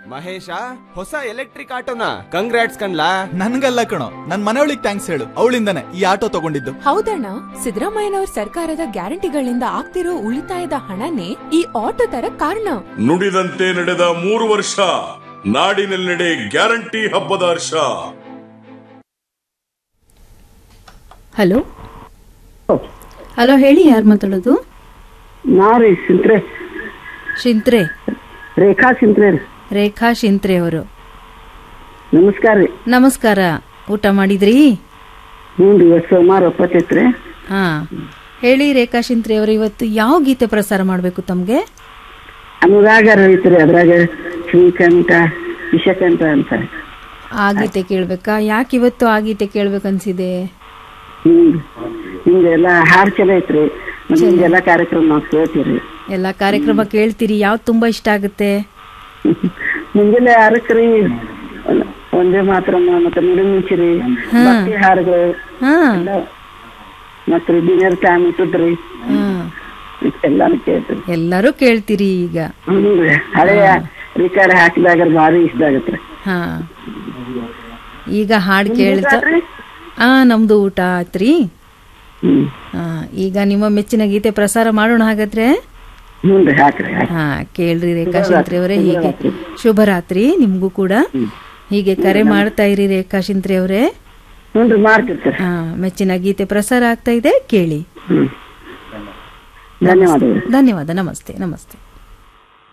ಮಹೇಶ ಹೊಸ electric ಆಟೋನ congrats ಕಣ್ಲಾ ನನ್ಗಲ್ಲ ಕಣೋ ನನ್ ಮನೆಯೊಳಿಗೆ ಥ್ಯಾಂಕ್ಸ್ ಹೇಳು ಅವಳಿಂದಾನೆ ಈ ಆಟೋ ತಗೊಂಡಿದ್ದು ಹೌದಣ್ಣ ಸಿದ್ದರಾಮಯ್ಯನವ್ರ ಸರ್ಕಾರದ ಗ್ಯಾರಂಟಿಗಳಿಂದ ಆಗ್ತಿರೋ ಉಳಿತಾಯದ ಹಣನೇ ಈ ಆಟೋ ತರ ಕಾರಣ ನುಡಿದಂತೆ ನಡೆದ ಮೂರು ವರ್ಷ ನಾಡಿನೆಲ್ಲೆಡೆ ಗ್ಯಾರಂಟಿ ಹಬ್ಬದ ಹರ್ಷ ಹಲೋ ಹಲೋ ಹೇಳಿ ಯಾರು ಮಾತಾಡೋದು ನಾವ್ರಿ ಸಿಂತ್ರೆ ಶಿಂತ್ರೆ ರೇಖಾ ಸಿಂತ್ರೆ ರೀ ರೇಖಾ ಶಿಂತ್ರೆ ಅವರು ನಮಸ್ಕಾರ ರೀ ನಮಸ್ಕಾರ ಊಟ ಮಾಡಿದ್ರಿ ಹ್ಞೂ ರೀ ಇವತ್ತು ಸೋಮವಾರ ಒಪ್ಪತ್ತೈತ್ರಿ ಹಾ ಹೇಳಿ ರೇಖಾ ಶಿಂತ್ರೆ ಅವರು ಇವತ್ತು ಯಾವ ಗೀತೆ ಪ್ರಸಾರ ಮಾಡಬೇಕು ತಮಗೆ ಅನುರಾಗ ಐತ್ರಿ ಅದ್ರಾಗ ಶ್ರೀಕಂಠ ವಿಷಕಂಠ ಅಂತಾರೆ ಆ ಗೀತೆ ಕೇಳ್ಬೇಕಾ ಯಾಕೆ ಇವತ್ತು ಆ ಗೀತೆ ಕೇಳ್ಬೇಕನ್ಸಿದೆ ಹ್ಞೂ ಹಿಂಗೆಲ್ಲ ಹಾಡು ಚಲೋ ಐತ್ರಿ ಮತ್ತೆ ಹಿಂಗೆಲ್ಲ ಕಾರ್ಯಕ್ರಮ ನಾವು ಕೇಳ್ತೀವಿ ಎಲ್ಲ ಕಾರ್ಯಕ್ರಮ ಕೇಳ್ತೀರಿ ಯಾವ್ದು ತುಂಬಾ ಇಷ್ಟ ಆಗುತ್ತೆ ಮುಂಜಾನೆ ಆರಕ್ರಿ ಒಂದೇ ಮಾತ್ರ ಮತ್ತೆ ನುಡಿ ಮುಂಚಿರಿ ಭಕ್ತಿ ಹಾಡುಗಳು ಹಾ ಎಲ್ಲ ಮತ್ತೆ ಡಿನ್ನರ್ ಟೈಮ್ ಇಟ್ಟಿದ್ರಿ ಹಾ ಎಲ್ಲಾನು ಕೇಳ್ತೀವಿ ಎಲ್ಲರೂ ಕೇಳ್ತೀರಿ ಈಗ ಹ್ಞೂ ರೀ ಹಳೆಯ ರಿಕಾರ್ಡ್ ಹಾಕಿದಾಗ ಭಾರಿ ಇಷ್ಟ ಆಗತ್ರಿ ಹಾ ಈಗ ಹಾಡು ಕೇಳ್ತಾ ಆತ್ರಿ? ಆ ನಮ್ದು ಊಟ ಆತ್ರಿ ಹ್ಮ್ ಹಾ ಈಗ ನಿಮ್ಮ ಮೆಚ್ಚಿನ ಗೀತೆ ಪ್ರಸಾರ ಮಾಡೋಣ ಹಾಗಾದ್ರೆ ಹ್ಞೂ ರೀ ಹಾಕ್ರಿ ಹಾಕ್ರಿ ಹಾ ಕೇಳ್ರಿ ರೇಖಾ ಶಿಂತ್ರಿ ಅವರೇ ಹೀಗೆ ಶುಭರಾತ್ರಿ ನಿಮ್ಗೂ ಕೂಡ ಹೀಗೆ ಕರೆ ಮಾಡ್ತಾ ಇರಿ ರೇಖಾ ಶಿಂತ್ರಿ ಅವರೇ ಹ್ಞೂ ರೀ ಮಾಡ್ತಿರ್ತೀರಿ ಹಾ ಮೆಚ್ಚಿನ ಗೀತೆ ಪ್ರಸಾರ ಆಗ್ತಾ ಇದೆ ಕೇಳಿ ಹ್ಮ್ ಧನ್ಯವಾದಗಳು ಧನ್ಯವಾದ ನಮಸ್ತೆ ನಮಸ್ತೆ